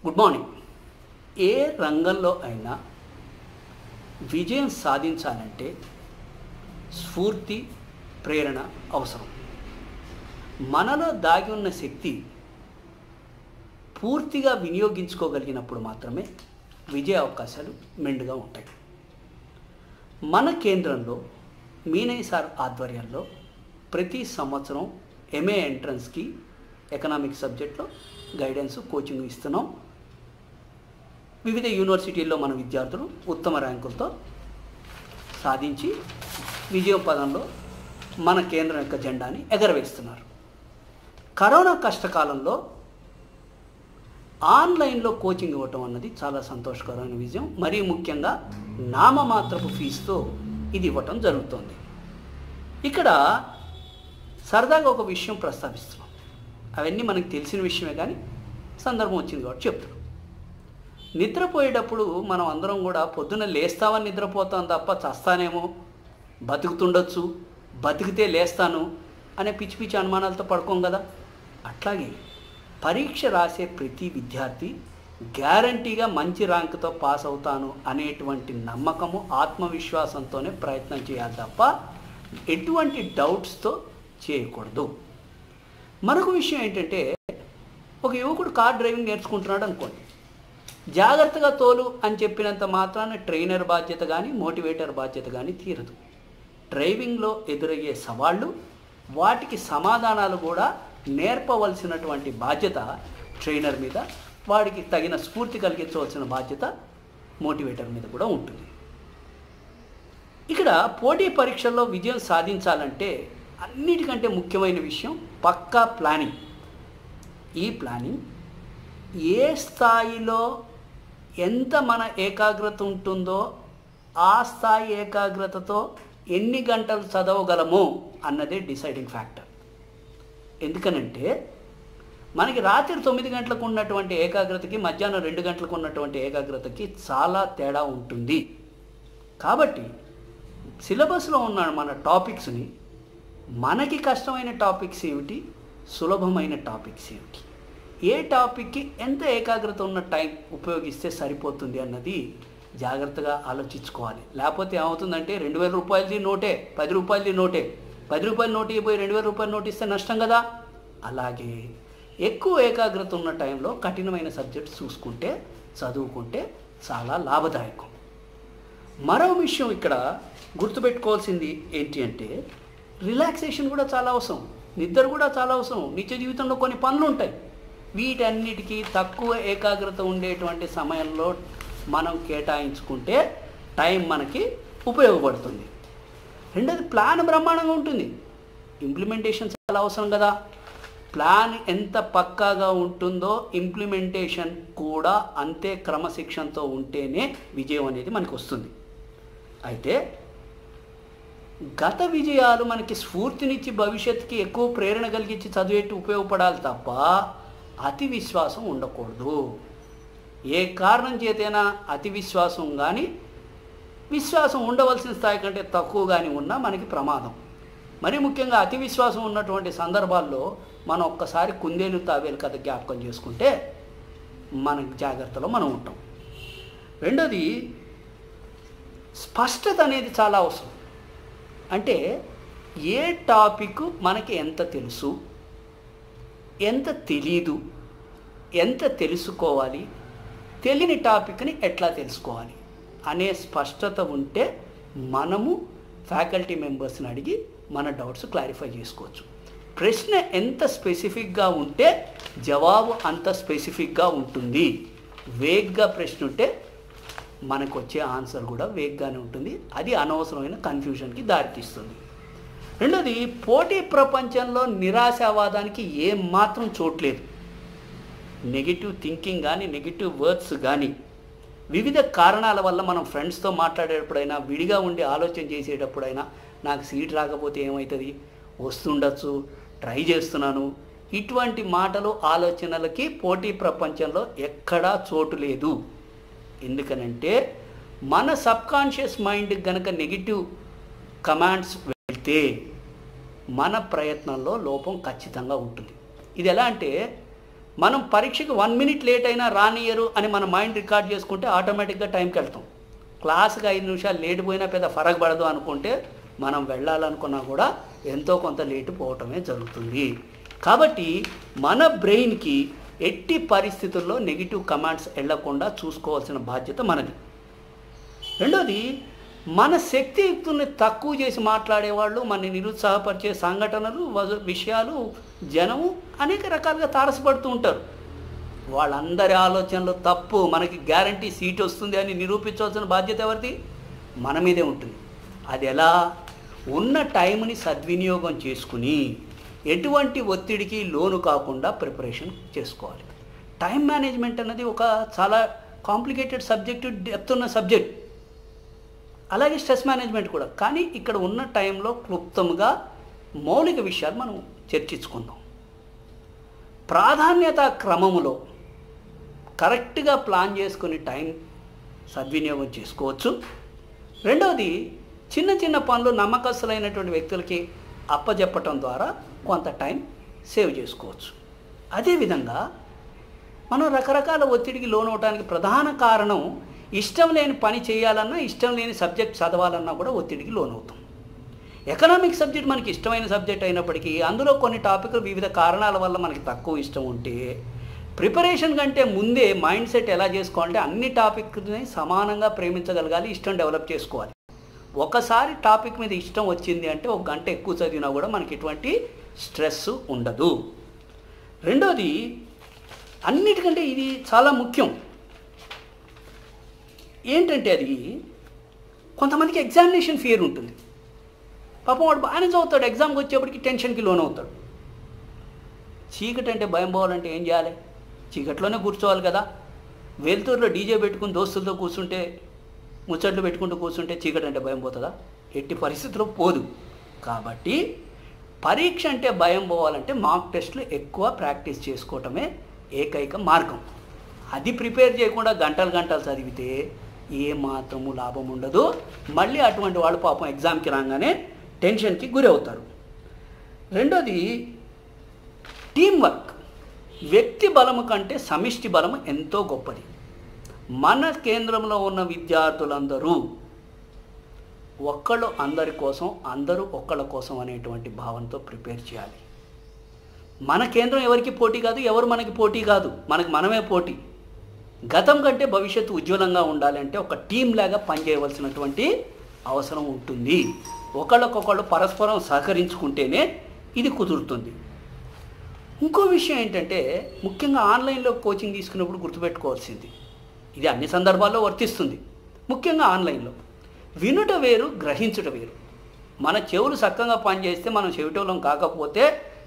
good morning ఏ రంగంలో అయినా విజయం సాధించాలంటే స్ఫూర్తి ప్రేరణ అవసరం మనలో దాగి ఉన్న శక్తి పూర్తిగా వినియోగించుకోగలిగినప్పుడు మాత్రమే విజయ అవకాశాలు మెండుగా ఉంటాయి మన కేంద్రంలో మీనయ్య సార్ ఆధ్వర్యంలో ప్రతి సంవత్సరం ఎంఏ ఎంట్రన్స్కి ఎకనామిక్ సబ్జెక్ట్లో గైడెన్స్ కోచింగ్ ఇస్తున్నాం వివిధ యూనివర్సిటీల్లో మన విద్యార్థులు ఉత్తమ ర్యాంకులతో సాధించి విజయం పదంలో మన కేంద్రం యొక్క జెండాని ఎగరవేస్తున్నారు కరోనా కష్టకాలంలో ఆన్లైన్లో కోచింగ్ ఇవ్వటం అన్నది చాలా సంతోషకరమైన విజయం మరీ ముఖ్యంగా నామమాత్రపు ఫీజుతో ఇది ఇవ్వటం జరుగుతుంది ఇక్కడ సరదాగా ఒక విషయం ప్రస్తావిస్తున్నాం అవన్నీ మనకు తెలిసిన విషయమే కానీ సందర్భం వచ్చింది కాబట్టి చెప్తున్నాం నిద్రపోయేటప్పుడు మనం అందరం కూడా పొద్దున్న లేస్తామని నిద్రపోతాం తప్ప చస్తానేమో బతుకుతుండొచ్చు బతికితే లేస్తాను అనే పిచ్చి పిచ్చి అనుమానాలతో పడుకోం కదా అట్లాగే పరీక్ష రాసే ప్రతి విద్యార్థి గ్యారంటీగా మంచి ర్యాంకుతో పాస్ అవుతాను అనేటువంటి నమ్మకము ఆత్మవిశ్వాసంతోనే ప్రయత్నం చేయాలి తప్ప ఎటువంటి డౌట్స్తో చేయకూడదు మరొక విషయం ఏంటంటే ఒక యువకుడు కార్ డ్రైవింగ్ నేర్చుకుంటున్నాడు అనుకోండి జాగ్రత్తగా తోలు అని చెప్పినంత మాత్రాన ట్రైనర్ బాధ్యత కానీ మోటివేటర్ బాధ్యత కానీ తీరదు డ్రైవింగ్లో ఎదురయ్యే సవాళ్ళు వాటికి సమాధానాలు కూడా నేర్పవలసినటువంటి బాధ్యత ట్రైనర్ మీద వాడికి తగిన స్ఫూర్తి కలిగించవలసిన బాధ్యత మోటివేటర్ మీద కూడా ఉంటుంది ఇక్కడ పోటీ పరీక్షల్లో విజయం సాధించాలంటే అన్నిటికంటే ముఖ్యమైన విషయం పక్కా ప్లానింగ్ ఈ ప్లానింగ్ ఏ స్థాయిలో ఎంత మన ఏకాగ్రత ఉంటుందో ఆ స్థాయి ఏకాగ్రతతో ఎన్ని గంటలు చదవగలము అన్నదే డిసైడింగ్ ఫ్యాక్టర్ ఎందుకనంటే మనకి రాత్రి తొమ్మిది గంటలకు ఉన్నటువంటి ఏకాగ్రతకి మధ్యాహ్నం రెండు గంటలకు ఉన్నటువంటి ఏకాగ్రతకి చాలా తేడా ఉంటుంది కాబట్టి సిలబస్లో ఉన్న మన టాపిక్స్ని మనకి కష్టమైన టాపిక్స్ ఏమిటి సులభమైన టాపిక్స్ ఏమిటి ఏ టాపిక్కి ఎంత ఏకాగ్రత ఉన్న టైం ఉపయోగిస్తే సరిపోతుంది అన్నది జాగ్రత్తగా ఆలోచించుకోవాలి లేకపోతే ఏమవుతుందంటే రెండు వేల రూపాయలది నోటే పది రూపాయలది నోటే పది రూపాయల నోటు ఇవ్వబోయి రెండు వేల రూపాయల నోటు ఇస్తే నష్టం కదా అలాగే ఎక్కువ ఏకాగ్రత ఉన్న టైంలో కఠినమైన సబ్జెక్ట్స్ చూసుకుంటే చదువుకుంటే చాలా లాభదాయకం మరో విషయం ఇక్కడ గుర్తుపెట్టుకోవాల్సింది ఏంటి అంటే రిలాక్సేషన్ కూడా చాలా అవసరం నిద్ర కూడా చాలా అవసరం నిత్య జీవితంలో కొన్ని పనులు ఉంటాయి వీటన్నిటికీ తక్కువ ఏకాగ్రత ఉండేటువంటి సమయంలో మనం కేటాయించుకుంటే టైం మనకి ఉపయోగపడుతుంది రెండోది ప్లాన్ బ్రహ్మాండంగా ఉంటుంది ఇంప్లిమెంటేషన్ చాలా అవసరం కదా ప్లాన్ ఎంత పక్కాగా ఉంటుందో ఇంప్లిమెంటేషన్ కూడా అంతే క్రమశిక్షణతో ఉంటేనే విజయం అనేది మనకు వస్తుంది అయితే గత విజయాలు మనకి స్ఫూర్తినిచ్చి భవిష్యత్తుకి ఎక్కువ ప్రేరణ కలిగించి చదివేట్టు ఉపయోగపడాలి తప్ప అతి విశ్వాసం ఉండకూడదు ఏ కారణం చేతైనా అతి విశ్వాసం కానీ విశ్వాసం ఉండవలసిన స్థాయి కంటే తక్కువ కానీ ఉన్నా మనకి ప్రమాదం మరి ముఖ్యంగా అతి విశ్వాసం ఉన్నటువంటి సందర్భాల్లో మనం ఒక్కసారి కుందేలు తావేలు కథ జ్ఞాపకం చేసుకుంటే మన జాగ్రత్తలో మనం ఉంటాం రెండోది స్పష్టత అనేది చాలా అవసరం అంటే ఏ టాపిక్ మనకి ఎంత తెలుసు ఎంత తెలీదు ఎంత తెలుసుకోవాలి తెలియని టాపిక్ని ఎట్లా తెలుసుకోవాలి అనే స్పష్టత ఉంటే మనము ఫ్యాకల్టీ మెంబర్స్ని అడిగి మన డౌట్స్ క్లారిఫై చేసుకోవచ్చు ప్రశ్న ఎంత స్పెసిఫిక్గా ఉంటే జవాబు అంత స్పెసిఫిక్గా ఉంటుంది వేగ్గా ప్రశ్న ఉంటే మనకు వచ్చే ఆన్సర్ కూడా వేగ్గానే ఉంటుంది అది అనవసరమైన కన్ఫ్యూజన్కి దారితీస్తుంది రెండోది పోటీ ప్రపంచంలో నిరాశావాదానికి ఏం మాత్రం చోట్లేదు నెగిటివ్ థింకింగ్ కానీ నెగిటివ్ వర్డ్స్ కానీ వివిధ కారణాల వల్ల మనం ఫ్రెండ్స్తో మాట్లాడేటప్పుడైనా విడిగా ఉండి ఆలోచన చేసేటప్పుడైనా నాకు సీట్ రాకపోతే ఏమవుతుంది వస్తుండొచ్చు ట్రై చేస్తున్నాను ఇటువంటి మాటలు ఆలోచనలకి పోటీ ప్రపంచంలో ఎక్కడా చోటు లేదు ఎందుకనంటే మన సబ్కాన్షియస్ మైండ్ గనక నెగిటివ్ కమాండ్స్ వెళ్తే మన ప్రయత్నంలో లోపం ఖచ్చితంగా ఉంటుంది ఇది ఎలా అంటే మనం పరీక్షకి వన్ మినిట్ లేట్ అయినా రానియరు అని మన మైండ్ రికార్డ్ చేసుకుంటే ఆటోమేటిక్గా టైంకి వెళ్తాం క్లాస్కి ఐదు నిమిషాలు లేట్ పోయినా పెద్ద ఫరక్ పడదు అనుకుంటే మనం వెళ్ళాలనుకున్నా కూడా ఎంతో కొంత లేటు పోవటమే జరుగుతుంది కాబట్టి మన బ్రెయిన్కి ఎట్టి పరిస్థితుల్లో నెగిటివ్ కమాండ్స్ వెళ్లకుండా చూసుకోవాల్సిన బాధ్యత మనది రెండోది మన శక్తియుక్తుల్ని తక్కువ చేసి మాట్లాడేవాళ్ళు మన నిరుత్సాహపరిచే సంఘటనలు వజ- విషయాలు జనము అనేక రకాలుగా తారసపడుతూ ఉంటారు వాళ్ళందరి ఆలోచనలు తప్పు మనకి గ్యారంటీ సీట్ వస్తుంది అని నిరూపించవలసిన బాధ్యత ఎవరిది మన మీదే ఉంటుంది అది ఎలా ఉన్న టైంని సద్వినియోగం చేసుకుని ఎటువంటి ఒత్తిడికి లోను కాకుండా ప్రిపరేషన్ చేసుకోవాలి టైం మేనేజ్మెంట్ అన్నది ఒక చాలా కాంప్లికేటెడ్ సబ్జెక్టు డెప్త్ ఉన్న సబ్జెక్ట్ అలాగే స్ట్రెస్ మేనేజ్మెంట్ కూడా కానీ ఇక్కడ ఉన్న టైంలో క్లుప్తంగా మౌలిక విషయాలు మనం చర్చించుకుందాం ప్రాధాన్యత క్రమములో కరెక్ట్గా ప్లాన్ చేసుకుని టైం సద్వినియోగం చేసుకోవచ్చు రెండవది చిన్న చిన్న పనులు నమ్మకస్తులైనటువంటి వ్యక్తులకి అప్పజెప్పటం ద్వారా కొంత టైం సేవ్ చేసుకోవచ్చు అదేవిధంగా మనం రకరకాల ఒత్తిడికి లోనవటానికి ప్రధాన కారణం ఇష్టం లేని పని చేయాలన్నా ఇష్టం లేని సబ్జెక్ట్ చదవాలన్నా కూడా ఒత్తిడికి లోనవుతాం ఎకనామిక్ సబ్జెక్ట్ మనకి ఇష్టమైన సబ్జెక్ట్ అయినప్పటికీ అందులో కొన్ని టాపిక్లు వివిధ కారణాల వల్ల మనకి తక్కువ ఇష్టం ఉంటే ప్రిపరేషన్ కంటే ముందే మైండ్ సెట్ ఎలా చేసుకోవాలంటే అన్ని టాపిక్ని సమానంగా ప్రేమించగలగాలి ఇష్టం డెవలప్ చేసుకోవాలి ఒకసారి టాపిక్ మీద ఇష్టం వచ్చింది అంటే ఒక గంట ఎక్కువ చదివినా కూడా మనకి ఎటువంటి స్ట్రెస్ ఉండదు రెండోది అన్నిటికంటే ఇది చాలా ముఖ్యం ఏంటంటే అది కొంతమందికి ఎగ్జామినేషన్ ఫియర్ ఉంటుంది పాపం వాడు బాగానే చదువుతాడు ఎగ్జామ్కి వచ్చేప్పటికి టెన్షన్కి లోన్ అవుతాడు చీకటి అంటే భయం పోవాలంటే ఏం చేయాలి చీకట్లోనే కూర్చోవాలి కదా వెలుతురులో డీజే పెట్టుకుని దోస్తులతో కూర్చుంటే ముచ్చట్లు పెట్టుకుంటూ కూర్చుంటే చీకటి అంటే భయం పోతుందా ఎట్టి పరిస్థితుల్లో పోదు కాబట్టి పరీక్ష అంటే భయం పోవాలంటే మాక్ టెస్ట్లు ఎక్కువ ప్రాక్టీస్ చేసుకోవటమే ఏకైక మార్గం అది ప్రిపేర్ చేయకుండా గంటలు గంటలు చదివితే ఏ మాత్రము లాభం ఉండదు మళ్ళీ అటువంటి వాళ్ళు పాపం ఎగ్జామ్కి రాగానే టెన్షన్కి గురి అవుతారు రెండోది టీం వర్క్ వ్యక్తి బలము కంటే సమిష్టి బలము ఎంతో గొప్పది మన కేంద్రంలో ఉన్న విద్యార్థులందరూ ఒక్కళ్ళు అందరి కోసం అందరూ ఒక్కళ్ళ కోసం అనేటువంటి భావంతో ప్రిపేర్ చేయాలి మన కేంద్రం ఎవరికి పోటీ కాదు ఎవరు మనకి పోటీ కాదు మనకి మనమే పోటీ గతం కంటే భవిష్యత్తు ఉజ్వలంగా ఉండాలంటే ఒక టీం లాగా పనిచేయవలసినటువంటి అవసరం ఉంటుంది ఒకళ్ళకొకళ్ళు పరస్పరం సహకరించుకుంటేనే ఇది కుదురుతుంది ఇంకో విషయం ఏంటంటే ముఖ్యంగా ఆన్లైన్లో కోచింగ్ తీసుకున్నప్పుడు గుర్తుపెట్టుకోవాల్సింది ఇది అన్ని సందర్భాల్లో వర్తిస్తుంది ముఖ్యంగా ఆన్లైన్లో వినుట వేరు గ్రహించుట వేరు మన చెవులు చక్కగా పనిచేస్తే మనం చెవిటోళ్ళం కాకపోతే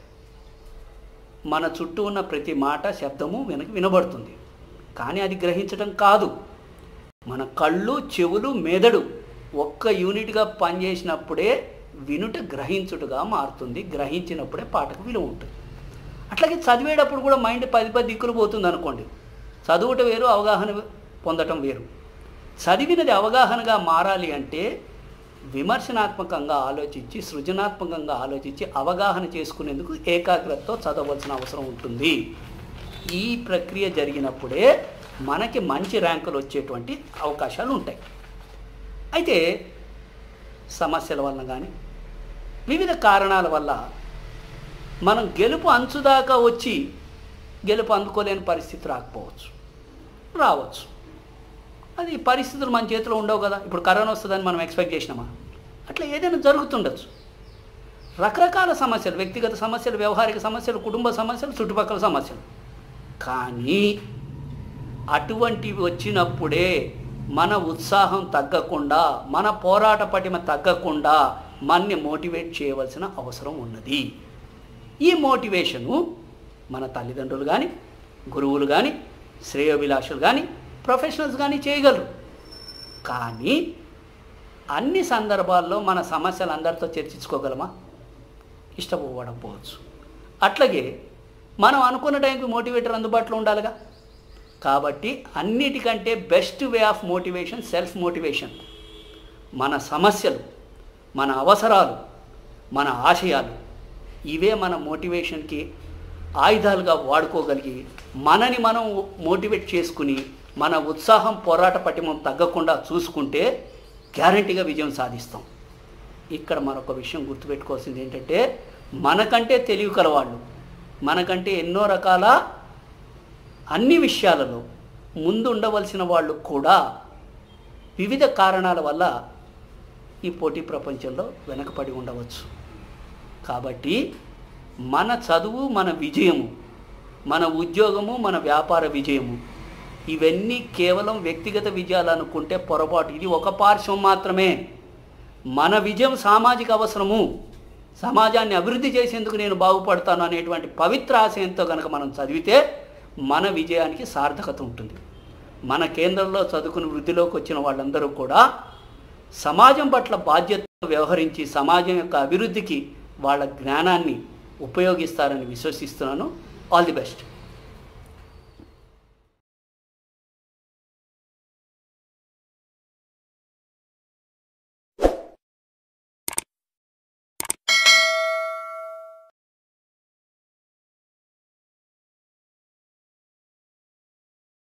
మన చుట్టూ ఉన్న ప్రతి మాట శబ్దము వెనక్కి వినబడుతుంది కానీ అది గ్రహించడం కాదు మన కళ్ళు చెవులు మెదడు ఒక్క యూనిట్గా పనిచేసినప్పుడే వినుట గ్రహించుటగా మారుతుంది గ్రహించినప్పుడే పాటకు విలువ ఉంటుంది అట్లాగే చదివేటప్పుడు కూడా మైండ్ పది పది దిక్కులు పోతుంది అనుకోండి చదువుట వేరు అవగాహన పొందటం వేరు చదివినది అవగాహనగా మారాలి అంటే విమర్శనాత్మకంగా ఆలోచించి సృజనాత్మకంగా ఆలోచించి అవగాహన చేసుకునేందుకు ఏకాగ్రతతో చదవలసిన అవసరం ఉంటుంది ఈ ప్రక్రియ జరిగినప్పుడే మనకి మంచి ర్యాంకులు వచ్చేటువంటి అవకాశాలు ఉంటాయి అయితే సమస్యల వలన కానీ వివిధ కారణాల వల్ల మనం గెలుపు అంచుదాకా వచ్చి గెలుపు అందుకోలేని పరిస్థితి రాకపోవచ్చు రావచ్చు అది పరిస్థితులు మన చేతిలో ఉండవు కదా ఇప్పుడు కరోనా వస్తుందని మనం ఎక్స్పెక్ట్ చేసినామా అట్లా ఏదైనా జరుగుతుండొచ్చు రకరకాల సమస్యలు వ్యక్తిగత సమస్యలు వ్యవహారిక సమస్యలు కుటుంబ సమస్యలు చుట్టుపక్కల సమస్యలు కానీ అటువంటివి వచ్చినప్పుడే మన ఉత్సాహం తగ్గకుండా మన పోరాట పటిమ తగ్గకుండా మన్ని మోటివేట్ చేయవలసిన అవసరం ఉన్నది ఈ మోటివేషను మన తల్లిదండ్రులు కానీ గురువులు కానీ శ్రేయోభిలాషులు కానీ ప్రొఫెషనల్స్ కానీ చేయగలరు కానీ అన్ని సందర్భాల్లో మన సమస్యలు అందరితో చర్చించుకోగలమా ఇష్టపోవడకపోవచ్చు అట్లాగే మనం అనుకున్న టైంకి మోటివేటర్ అందుబాటులో ఉండాలిగా కాబట్టి అన్నిటికంటే best way of motivation self motivation మన సమస్యలు మన అవసరాలు మన ఆశయాలు ఇవే మన మోటివేషన్కి ఆయుధాలుగా వాడుకోగలిగి మనని మనం మోటివేట్ చేసుకుని మన ఉత్సాహం పోరాట పటిమం తగ్గకుండా చూసుకుంటే గ్యారంటీగా విజయం సాధిస్తాం ఇక్కడ మరొక విషయం గుర్తుపెట్టుకోవాల్సింది ఏంటంటే మనకంటే తెలివి కలవాళ్ళు మనకంటే ఎన్నో రకాల అన్ని విషయాలలో ముందు ఉండవలసిన వాళ్ళు కూడా వివిధ కారణాల వల్ల ఈ పోటీ ప్రపంచంలో వెనకపడి ఉండవచ్చు కాబట్టి మన చదువు మన విజయము మన ఉద్యోగము మన వ్యాపార విజయము ఇవన్నీ కేవలం వ్యక్తిగత విజయాలు అనుకుంటే పొరపాటు ఇది ఒక పార్శ్వం మాత్రమే మన విజయం సామాజిక అవసరము సమాజాన్ని అభివృద్ధి చేసేందుకు నేను బాగుపడతాను అనేటువంటి పవిత్ర ఆశయంతో కనుక మనం చదివితే మన విజయానికి సార్థకత ఉంటుంది మన కేంద్రంలో చదువుకుని వృద్ధిలోకి వచ్చిన వాళ్ళందరూ కూడా సమాజం పట్ల బాధ్యతతో వ్యవహరించి సమాజం యొక్క అభివృద్ధికి వాళ్ళ జ్ఞానాన్ని ఉపయోగిస్తారని విశ్వసిస్తున్నాను ఆల్ ది బెస్ట్